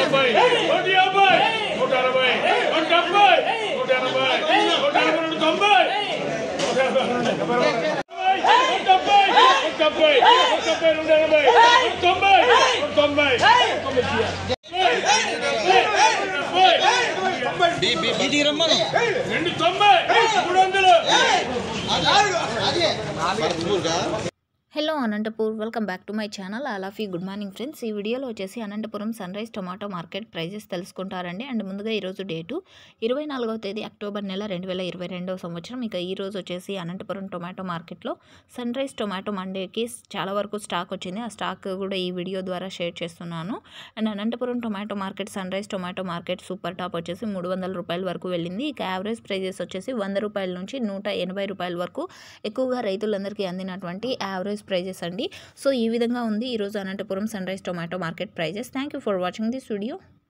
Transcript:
ముప్పై నూట యాభై నూట అరవై నూట డెబ్బై నూట ఎనభై నూట ఎనభై రెండు తొంభై నూట ఎనభై రెండు డెబ్బై నూట డెబ్బై నూట డెబ్బై నూట డెబ్బై నూట ఎనభై నూట తొంభై నూట తొంభై తొంభై డెబ్బై రెండు తొంభై మూడు వందలు hello Anantapur welcome back to my channel అలాఫీ గుడ్ మార్నింగ్ ఫ్రెండ్స్ ఈ వీడియోలో వచ్చేసి Anantapuram sunrise tomato market prices తెలుసుకుంటారండి అండ్ ముందుగా ఈరోజు డేటు ఇరవై నాలుగవ తేదీ అక్టోబర్ నెల రెండు వేల ఇరవై రెండవ సంవత్సరం ఇక ఈ రోజు వచ్చేసి అనంతపురం టొమాటో మార్కెట్లో సన్ రైజ్ టొమాటో మండేకి చాలా వరకు స్టాక్ వచ్చింది ఆ స్టాక్ కూడా ఈ వీడియో ద్వారా షేర్ చేస్తున్నాను and Anantapuram tomato market sunrise tomato market super top వచ్చేసి మూడు వందల రూపాయల వరకు వెళ్ళింది ఇక యావరేజ్ ప్రైజెస్ వచ్చేసి వంద రూపాయల నుంచి నూట ఎనభై రూపాయల వరకు ఎక్కువగా రైతులందరికీ అందినటువంటి యావరేజ్ ప్రైజెస్ అండి సో ఈ విధంగా ఉంది ఈరోజు Anantapuram sunrise tomato market prices thank you for watching this video